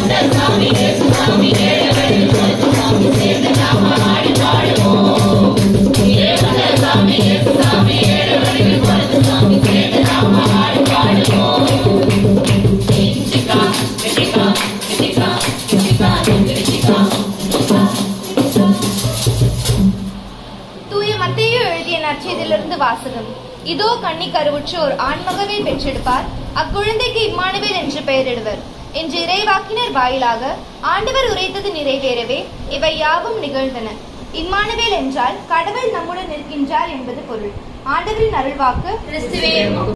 தூய மத்தேயு எழுதிய நற்செய்தியிலிருந்து வாசகம் இதோ கன்னி கருவுற்று ஒரு ஆண்மகவை பெற்றெடுப்பார் அக்குழந்தைக்கு இம்மானுவேல் என்று பெயரிடுவர் என்று இறைவாக்கினர் வாயிலாக ஆண்டவர் உரைத்தது நிறைவேறவே இவை யாவும் நிகழ்ந்தன இம்மானுவேல் என்றால் கடவுள் நம்முடன் நிற்கின்றார் என்பது பொருள் ஆண்டவரின் அருள்வாக்கு கிறிஸ்துவே